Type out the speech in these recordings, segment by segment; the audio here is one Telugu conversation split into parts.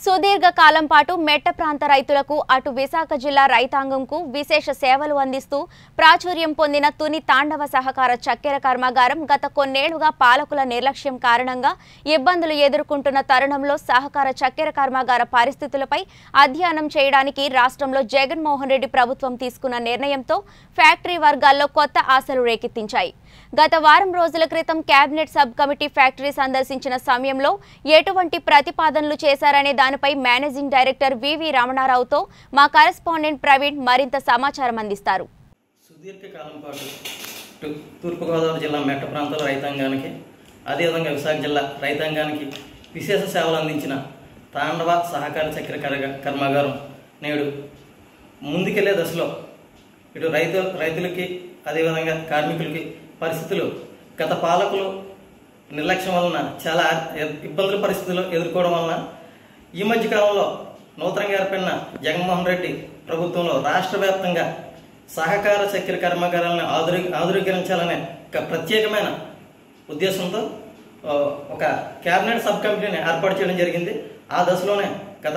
సుదీర్ఘ కాలం పాటు మెట్ట ప్రాంత రైతులకు అటు విశాఖ జిల్లా రైతాంగంకు విశేష సేవలు అందిస్తూ ప్రాచుర్యం పొందిన తుని తాండవ సహకార చక్కెర కర్మాగారం గత కొన్నేళ్లుగా పాలకుల నిర్లక్ష్యం కారణంగా ఇబ్బందులు ఎదుర్కొంటున్న తరుణంలో సహకార చక్కెర కర్మాగార పరిస్థితులపై అధ్యయనం చేయడానికి రాష్ట్రంలో జగన్మోహన్ రెడ్డి ప్రభుత్వం తీసుకున్న నిర్ణయంతో ఫ్యాక్టరీ వర్గాల్లో కొత్త ఆశలు రేకెత్తించాయి గత వారం రోజుల క్రితం కేబినెట్ సబ్ కమిటీ ఫ్యాక్టరీ సందర్శించిన సమయంలో ఎటువంటి ప్రతిపాదనలు చేశారనే దానిపై మేనేజింగ్ డైరెక్టర్ వివి రమణారావుతో మా కరెస్పాండెంట్ ప్రవీణ్ మరింత సమాచారం అందిస్తారు సుదీర్ఘకాలం పాటు ఇటు తూర్పుగోదావరి జిల్లా మెట్ట ప్రాంతాల రైతాంగానికి అదేవిధంగా విశాఖ జిల్లా రైతాంగానికి విశేష సేవలు అందించిన తాండవ సహకార చక్కెర కర్గ- కర్మాగారం నేడు ముందుకెళ్లే దశలో ఇటు రైతు రైతులకి అదేవిధంగా కార్మికులకి పరిస్థితులు గత పాలకులు నిర్లక్ష్యం వలన చాలా ఇబ్బందుల పరిస్థితులు ఎదుర్కోవడం వలన ఈ మధ్య కాలంలో నూతనంగా ఏర్పడిన జగన్మోహన్ రెడ్డి ప్రభుత్వంలో రాష్ట్ర వ్యాప్తంగా సహకార చక్కెర కర్మాగారాలను ఆధుని ఆధునీకరించాలనే ఒక ప్రత్యేకమైన ఉద్దేశంతో ఆ, ఒక కేబినెట్ సబ్ కమిటీని ఏర్పాటు చేయడం జరిగింది ఆ దశలోనే గత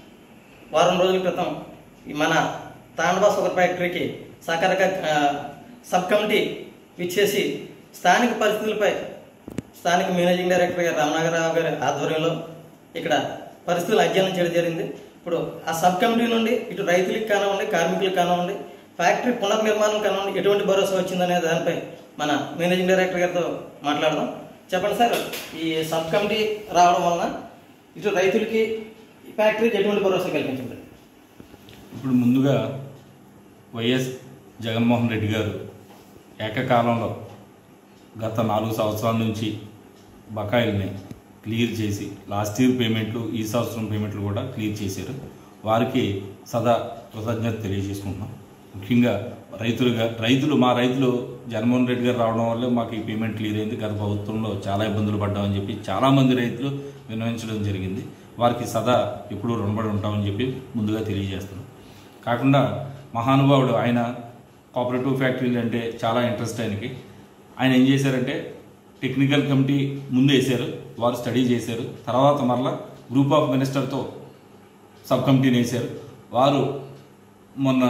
వారం రోజుల క్రితం ఈ మన తాండవ షుగర్ ఫ్యాక్టరీకి సహకార క- ఆ, సబ్ కమిటీ విచ్చేసి స్థానిక పరిస్థితులపై స్థానిక మేనేజింగ్ డైరెక్టర్ గారు రమణాగరావు గారి ఆధ్వర్యంలో ఇక్కడ పరిస్థితులు అధ్యయనం చేయడం జరిగింది ఇప్పుడు ఆ సబ్ కమిటీ నుండి ఇటు రైతులకు కానివ్వండి కార్మికులకు కానివ్వండి ఫ్యాక్టరీ పునర్నిర్మాణం కానివ్వండి ఎటువంటి భరోసా వచ్చిందనే దానిపై మన మేనేజింగ్ డైరెక్టర్ గారితో మాట్లాడదాం చెప్పండి సార్ ఈ సబ్ కమిటీ రావడం వలన ఇటు రైతులకి ఈ ఫ్యాక్టరీకి ఎటువంటి భరోసా కల్పించింది ఇప్పుడు ముందుగా వైఎస్ జగన్మోహన్ రెడ్డి గారు ఏకకాలంలో గత నాలుగు సంవత్సరాల నుంచి బకాయిల్ని క్లియర్ చేసి లాస్ట్ ఇయర్ పేమెంట్లు ఈ సంవత్సరం పేమెంట్లు కూడా క్లియర్ చేశారు వారికి సదా కృతజ్ఞత తెలియజేసుకుంటున్నాం ముఖ్యంగా రైతులుగా రైతులు మా రైతులు జగన్మోహన్ రెడ్డి గారు రావడం వల్ల మాకు ఈ పేమెంట్ క్లియర్ అయింది గత ప్రభుత్వంలో చాలా ఇబ్బందులు పడ్డామని చెప్పి చాలామంది రైతులు విన్నవించడం జరిగింది వారికి సదా ఎప్పుడూ రుణపడి ఉంటామని చెప్పి ముందుగా తెలియజేస్తున్నాం కాకుండా మహానుభావుడు ఆయన కోఆపరేటివ్ ఫ్యాక్టరీలు అంటే చాలా ఇంట్రెస్ట్ ఆయనకి ఆయన ఏం చేశారంటే టెక్నికల్ కమిటీ ముందు వేశారు వారు స్టడీ చేశారు తర్వాత మరలా గ్రూప్ ఆఫ్ మినిస్టర్తో సబ్ కమిటీని వేశారు వారు మొన్న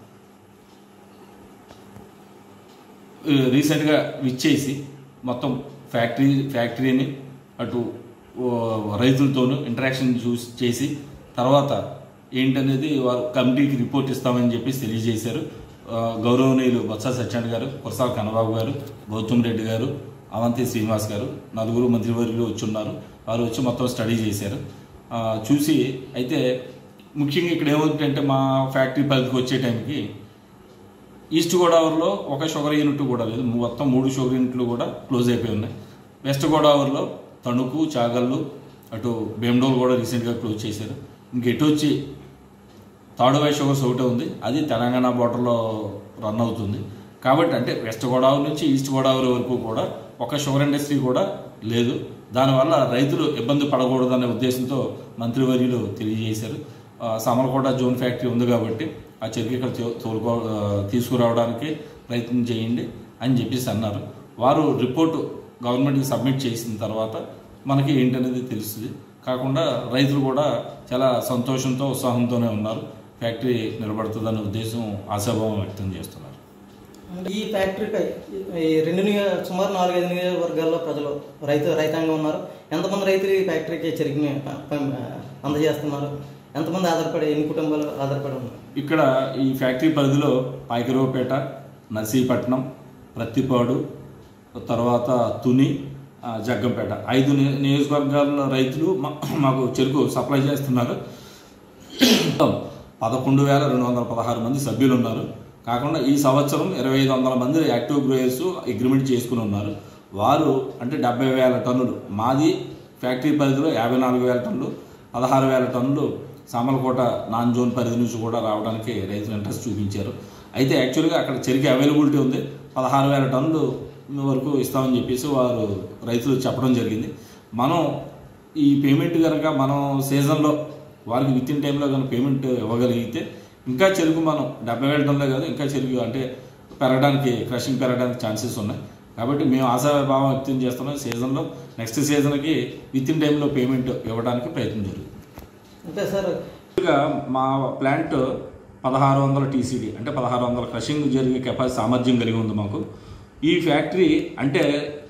ఆ, రీసెంట్గా విచ్చేసి మొత్తం ఫ్యాక్టరీ ఫ్యాక్టరీని అటు ఓ, రైతులతోనూ ఇంటరాక్షన్ చూసి చేసి తర్వాత ఏంటనేది వారు కమిటీకి రిపోర్ట్ ఇస్తామని చెప్పేసి తెలియజేశారు ఆ, గౌరవనీయులు బొత్స సత్యనారాయణ గారు కురసాల కన్నబాబు గారు గౌతమ్ రెడ్డి గారు అవంతి శ్రీనివాస్ గారు నలుగురు మంత్రివర్యులు వచ్చి ఉన్నారు వారు వచ్చి మొత్తం స్టడీ చేశారు ఆ, చూసి అయితే ముఖ్యంగా ఇక్కడ ఏమవుతుందంటే మా ఫ్యాక్టరీ పరిధికి వచ్చే టైంకి ఈస్ట్ గోదావరిలో ఒక షుగర్ యూనిట్ కూడా లేదు మొత్తం మూడు షుగర్ యూనిట్లు కూడా క్లోజ్ అయిపోయి ఉన్నాయి వెస్ట్ గోదావరిలో తణుకు చాగళ్ళు అటు బెండోల్ కూడా రీసెంట్గా క్లోజ్ చేశారు ఇంక ఎటు వచ్చి తాడువై షుగర్స్ ఒకటే ఉంది అది తెలంగాణ బార్డర్లో రన్ అవుతుంది కాబట్టి అంటే వెస్ట్ గోదావరి నుంచి ఈస్ట్ గోదావరి వరకు కూడా ఒక షుగర్ ఇండస్ట్రీ కూడా లేదు దానివల్ల రైతులు ఇబ్బంది పడకూడదనే ఉద్దేశంతో మంత్రివర్యులు తెలియజేశారు ఆ, సమలకోట జోన్ ఫ్యాక్టరీ ఉంది కాబట్టి ఆ చెరుకు ఇక్కడ తో- తోలుకో ఆ, తీసుకురావడానికి ప్రయత్నం చేయండి అని చెప్పేసి అన్నారు వారు రిపోర్టు గవర్నమెంట్కి సబ్మిట్ చేసిన తర్వాత మనకి ఏంటనేది తెలుస్తుంది కాకుండా రైతులు కూడా చాలా సంతోషంతో ఉత్సాహంతోనే ఉన్నారు ఫ్యాక్టరీ నిలబడుతుందనే ఉద్దేశం ఆశాభావం వ్యక్తం చేస్తున్నారు ఈ ఫ్యాక్టరీపై ఈ రెండు నియో సుమారు నాలుగైదు నియోజకవర్గాల్లో ప్రజలు రైతు రైతాంగం ఉన్నారు ఎంతమంది రైతులు ఈ ఫ్యాక్టరీకి చెరుకుని ప- ప- అందజేస్తున్నారు ఎంతమంది ఆధారపడి ఎన్ని కుటుంబాలు ఆధారపడి ఉన్నారు ఇక్కడ ఈ ఫ్యాక్టరీ పరిధిలో పాయకరావుపేట నర్సీపట్నం ప్రత్తిపాడు తర్వాత తుని ఆ, జగ్గంపేట ఐదు ని- నియోజకవర్గాల రైతులు మా- మాకు చెరుకు సప్లై చేస్తున్నారు పదకొండు వేల రెండు వందల పదహారు మంది సభ్యులు ఉన్నారు కాకుండా ఈ సంవత్సరం ఇరవై ఐదు వందల మంది యాక్టివ్ గ్రోయర్స్ అగ్రిమెంట్ చేసుకుని ఉన్నారు వారు అంటే డెబ్బై వేల టన్నులు మాది ఫ్యాక్టరీ పరిధిలో యాభై నాలుగు వేల టన్నులు పదహారు వేల టన్నులు సామలకోట నాన్ జోన్ పరిధి నుంచి కూడా రావడానికి రైతులు ఇంట్రెస్ట్ చూపించారు అయితే యాక్చువల్గా అక్కడ చెరికి అవైలబిలిటీ ఉంది పదహారు వేల టన్నులు వరకు ఇస్తామని చెప్పేసి వారు రైతులు చెప్పడం జరిగింది మనం ఈ పేమెంట్ కనుక మనం సీజన్లో వారికి విత్ ఇన్ టైంలో కనుక పేమెంట్ ఇవ్వగలిగితే ఇంకా చెరుకు మనం డెబ్బై వేల టన్నులే కాదు ఇంకా చెరుకు అంటే పెరగడానికి క్రషింగ్ పెరగడానికి ఛాన్సెస్ ఉన్నాయి కాబట్టి మేము ఆశాభావం వ్యక్తం చేస్తున్నాం సీజన్లో నెక్స్ట్ సీజన్కి విత్ ఇన్ టైంలో పేమెంట్ ఇవ్వడానికి ప్రయత్నం జరుగుతుంది అంటే సార్ ముందుగా మా ప్లాంట్ పదహారు వందల టీసీడీ అంటే పదహారు వందల క్రషింగ్ జరిగే కెపాసిటీ సామర్థ్యం కలిగి ఉంది మాకు ఈ ఫ్యాక్టరీ అంటే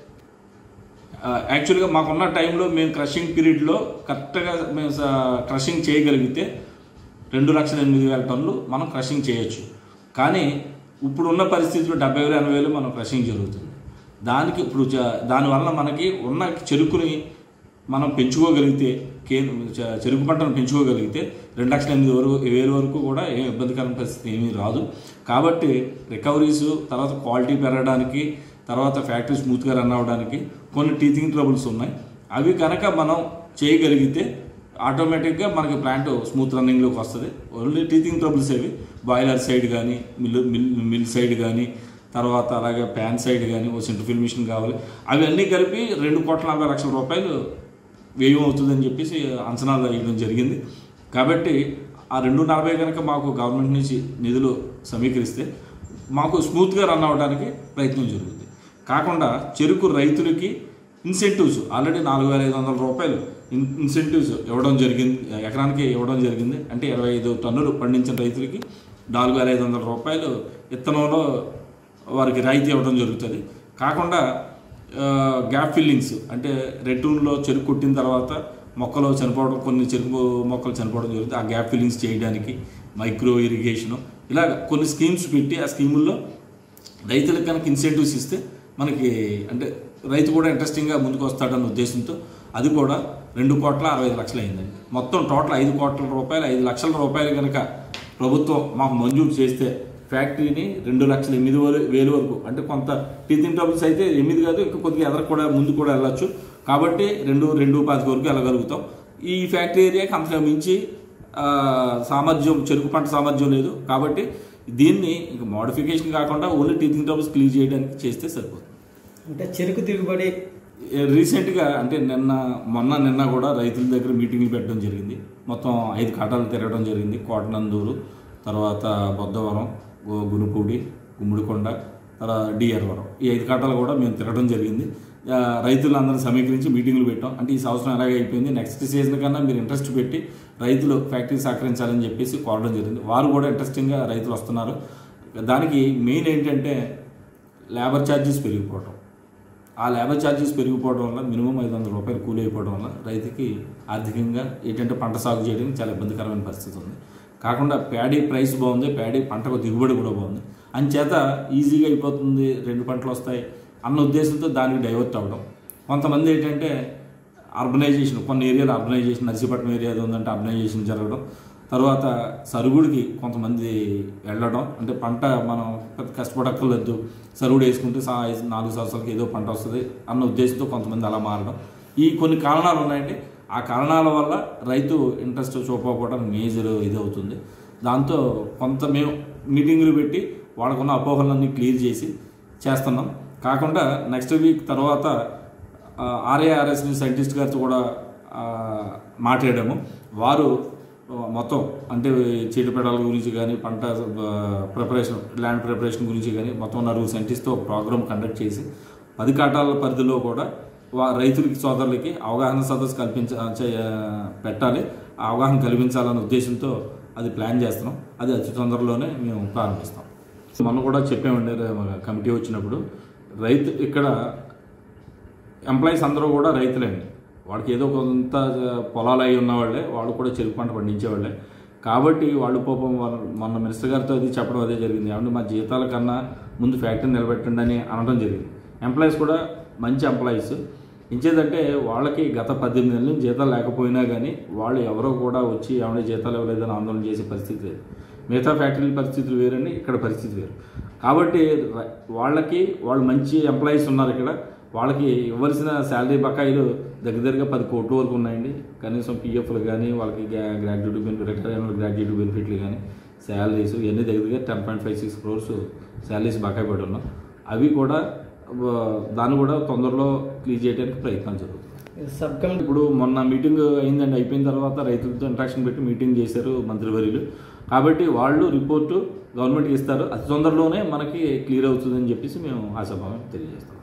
ఆ, యాక్చువల్గా మాకున్న టైంలో మేము క్రషింగ్ పీరియడ్లో కరెక్ట్గా మేము స- క్రషింగ్ చేయగలిగితే రెండు లక్షల ఎనిమిది వేల టన్నులు మనం క్రషింగ్ చేయొచ్చు కానీ ఇప్పుడున్న పరిస్థితుల్లో డెబ్బై వేలు ఎనభై వేలు మనం క్రషింగ్ జరుగుతుంది దానికి ఇప్పుడు చ- దానివల్ల మనకి ఉన్న చెరుకుని మనం పెంచుకోగలిగితే కే చ- చెరుకు పంటను పెంచుకోగలిగితే రెండు లక్షల ఎనిమిది వరకు వేలు వరకు కూడా ఏ ఇబ్బందికరమైన పరిస్థితి ఏమీ రాదు కాబట్టి రికవరీస్ తర్వాత క్వాలిటీ పెరగడానికి తర్వాత ఫ్యాక్టరీ స్మూత్గా రన్ అవ్వడానికి కొన్ని టీచింగ్ ట్రబుల్స్ ఉన్నాయి అవి కనుక మనం చేయగలిగితే ఆటోమేటిక్గా మనకి ప్లాంట్ స్మూత్ రన్నింగ్లోకి వస్తుంది ఓన్లీ టీచింగ్ ట్రబుల్స్ ఏవి బాయిలర్ సైడ్ కానీ మిల్ మిల్ మిల్ సైడ్ కానీ తర్వాత అలాగే ప్యాన్ సైడ్ కానీ ఓ సెంట్రిఫిల్ మిషన్ కావాలి అవన్నీ కలిపి రెండు కోట్ల నలభై లక్షల రూపాయలు వ్యయం అవుతుందని చెప్పేసి అంచనాలు వేయడం జరిగింది కాబట్టి ఆ రెండు నలభై కనుక మాకు గవర్నమెంట్ నుంచి నిధులు సమీకరిస్తే మాకు స్మూత్గా రన్ అవ్వడానికి ప్రయత్నం జరుగుతుంది కాకుండా చెరుకు రైతులకి ఇన్సెంటివ్స్ ఆల్రెడీ నాలుగు వేల ఐదు వందల రూపాయలు ఇన్ ఇన్సెంటివ్స్ ఇవ్వడం జరిగింది ఎకరానికి ఇవ్వడం జరిగింది అంటే ఇరవై ఐదు టన్నులు పండించిన రైతులకి నాలుగు వేల ఐదు వందల రూపాయలు విత్తనంలో వారికి రాయితీ ఇవ్వడం జరుగుతుంది కాకుండా ఆ, గ్యాప్ ఫిల్లింగ్స్ అంటే రెట్టూన్లో చెరుకు కొట్టిన తర్వాత మొక్కలు చనిపోవడం కొన్ని చెరుకు మొక్కలు చనిపోవడం జరుగుతుంది ఆ గ్యాప్ ఫిల్లింగ్స్ చేయడానికి మైక్రో ఇరిగేషను ఇలా కొన్ని స్కీమ్స్ పెట్టి ఆ స్కీముల్లో రైతులకు కనుక ఇన్సెంటివ్స్ ఇస్తే మనకి అంటే రైతు కూడా ఇంట్రెస్టింగ్గా ముందుకు వస్తాడన్న ఉద్దేశంతో అది కూడా రెండు కోట్ల అరవై ఐదు లక్షలు అయిందండి మొత్తం టోటల్ ఐదు కోట్ల రూపాయలు ఐదు లక్షల రూపాయలు కనుక ప్రభుత్వం మాకు మంజూరు చేస్తే ఫ్యాక్టరీని రెండు లక్షల ఎనిమిది వేలు వేలు వరకు అంటే కొంత టీచింగ్ ట్రబుల్స్ అయితే ఎనిమిది కాదు ఇంకా కొద్దిగా ఎదర కూడా ముందు కూడా వెళ్ళొచ్చు కాబట్టి రెండు రెండు పాతిక వరకు వెళ్ళగలుగుతాం ఈ ఫ్యాక్టరీ ఏరియాకి అంతగా మించి ఆ, సామర్థ్యం చెరుకు పంట సామర్థ్యం లేదు కాబట్టి దీన్ని ఇంక మోడిఫికేషన్ కాకుండా ఓన్లీ టీచింగ్ ట్రబుల్స్ క్లియర్ చేయడానికి చేస్తే సరిపోతుంది అంటే చెరుకు దిగుబడి రీసెంట్గా అంటే నిన్న మొన్న నిన్న కూడా రైతుల దగ్గర మీటింగ్లు పెట్టడం జరిగింది మొత్తం ఐదు కాటాలు తిరగడం జరిగింది కోటనందూరు తర్వాత బొద్దవరం గు- గునుపూడి గుమ్మిడికొండ తర్వాత డిఆర్వరం ఈ ఐదు కాటాలు కూడా మేము తిరగడం జరిగింది ఆ, రైతులందరినీ సమీకరించి మీటింగ్లు పెట్టాం అంటే ఈ సంవత్సరం ఎలాగ అయిపోయింది నెక్స్ట్ సీజన్ కన్నా మీరు ఇంట్రెస్ట్ పెట్టి రైతులు ఫ్యాక్టరీ సహకరించాలని చెప్పేసి కోరడం జరిగింది వారు కూడా ఇంట్రెస్టింగ్గా రైతులు వస్తున్నారు దానికి మెయిన్ ఏంటంటే లేబర్ ఛార్జెస్ పెరిగిపోవడం ఆ లేబర్ ఛార్జెస్ పెరిగిపోవడం వల్ల మినిమం ఐదు వందల రూపాయలు కూలి అయిపోవడం వల్ల రైతుకి ఆర్థికంగా ఏంటంటే పంట సాగు చేయడానికి చాలా ఇబ్బందికరమైన పరిస్థితి ఉంది కాకుండా ప్యాడీ ప్రైస్ బాగుంది ప్యాడీ పంటకు దిగుబడి కూడా బాగుంది అంచేత ఈజీగా అయిపోతుంది రెండు పంటలు వస్తాయి అన్న ఉద్దేశంతో దానికి డైవర్ట్ అవ్వడం కొంతమంది ఏంటంటే అర్బనైజేషన్ కొన్ని ఏరియాలు అర్బనైజేషన్ నర్సీపట్నం ఏరియా ఏదో ఉందంటే అర్బనైజేషన్ జరగడం తర్వాత సరుగుడికి కొంతమంది వెళ్ళడం అంటే పంట మనం పెద్ద కష్టపడక్కర్లేదు సరుగుడు వేసుకుంటే సా నాలుగు సంవత్సరాలకి ఏదో పంట వస్తుంది అన్న ఉద్దేశంతో కొంతమంది అలా మారడం ఈ కొన్ని కారణాలు ఉన్నాయండి ఆ కారణాల వల్ల రైతు ఇంట్రెస్ట్ చూపకపోవడం మేజర్ ఇది అవుతుంది దాంతో కొంత మేము మీటింగులు పెట్టి వాళ్ళకున్న అపోహలన్నీ క్లియర్ చేసి చేస్తున్నాం కాకుండా నెక్స్ట్ వీక్ తర్వాత ఆర్ఏఆర్ఎస్ సైంటిస్ట్ గారితో కూడా ఆ, మాట్లాడాము వారు ఆ, మొత్తం అంటే చీడపీడల గురించి కానీ పంట ప్రిపరేషన్ ల్యాండ్ ప్రిపరేషన్ గురించి కానీ మొత్తం నలుగురు సైంటిస్ట్తో ఒక ప్రోగ్రామ్ కండక్ట్ చేసి పది కాటాల పరిధిలో కూడా వా రైతులకి సోదరులకి అవగాహన సదస్సు కల్పించ చే- పెట్టాలి ఆ అవగాహన కల్పించాలన్న ఉద్దేశంతో అది ప్లాన్ చేస్తున్నాం అది అతి తొందరలోనే మేము ప్రారంభిస్తాం మొన్న కూడా చెప్పామండి రే- కమిటీ వచ్చినప్పుడు రైతు ఇక్కడ ఎంప్లాయీస్ అందరూ కూడా రైతులండి వాళ్ళకి ఏదో కొంత పొలాలు అయి ఉన్నవాళ్ళే వాళ్ళు కూడా చెరుకు పంట పండించేవాళ్ళే కాబట్టి వాళ్ళు పాపం వాళ్ళ- మొన్న మినిస్టర్ గారితో అది చెప్పడం అదే జరిగింది ఏమంటే మా జీతాల కన్నా ముందు ఫ్యాక్టరీ నిలబెట్టండి అని అనడం జరిగింది ఎంప్లాయీస్ కూడా మంచి ఎంప్లాయీస్ ఇంచేదంటే వాళ్ళకి గత పద్దెనిమిది నెలల నుంచి జీతాలు లేకపోయినా కానీ వాళ్ళు ఎవరో కూడా వచ్చి ఏమైనా జీతాలు ఇవ్వలేదని ఆందోళన చేసే పరిస్థితి లేదు మిగతా ఫ్యాక్టరీల పరిస్థితులు వేరండి ఇక్కడ పరిస్థితి వేరు కాబట్టి ర- వాళ్ళకి వాళ్ళు మంచి ఎంప్లాయీస్ ఉన్నారు ఇక్కడ వాళ్ళకి ఇవ్వాల్సిన శాలరీ బకాయిలు దగ్గర దగ్గరగా పది కోట్ల వరకు ఉన్నాయండి కనీసం పిఎఫ్లు కానీ వాళ్ళకి గ్రా- గ్రాడ్యుయేట్ బెనిఫిట్ రిటైర్ అయిన గ్రాడ్యుయేట్ బెనిఫిట్లు కానీ శాలరీస్ ఇవన్నీ దగ్గర దగ్గర ten point five six crores salaries బకాయి పడి ఉన్నాం అవి కూడా ఆ, దాన్ని కూడా తొందరలో క్లియర్ చేయడానికి ప్రయత్నాలు జరుగుతుంది సబ్ కమిటీ ఇప్పుడు మొన్న మీటింగ్ అయిందండి అయిపోయిన తర్వాత రైతులతో ఇంట్రాక్షన్ పెట్టి మీటింగ్ చేశారు మంత్రివర్యులు కాబట్టి వాళ్ళు రిపోర్టు గవర్నమెంట్కి ఇస్తారు అతి తొందరలోనే మనకి క్లియర్ అవుతుందని చెప్పేసి మేము ఆశాభావం తెలియజేస్తాం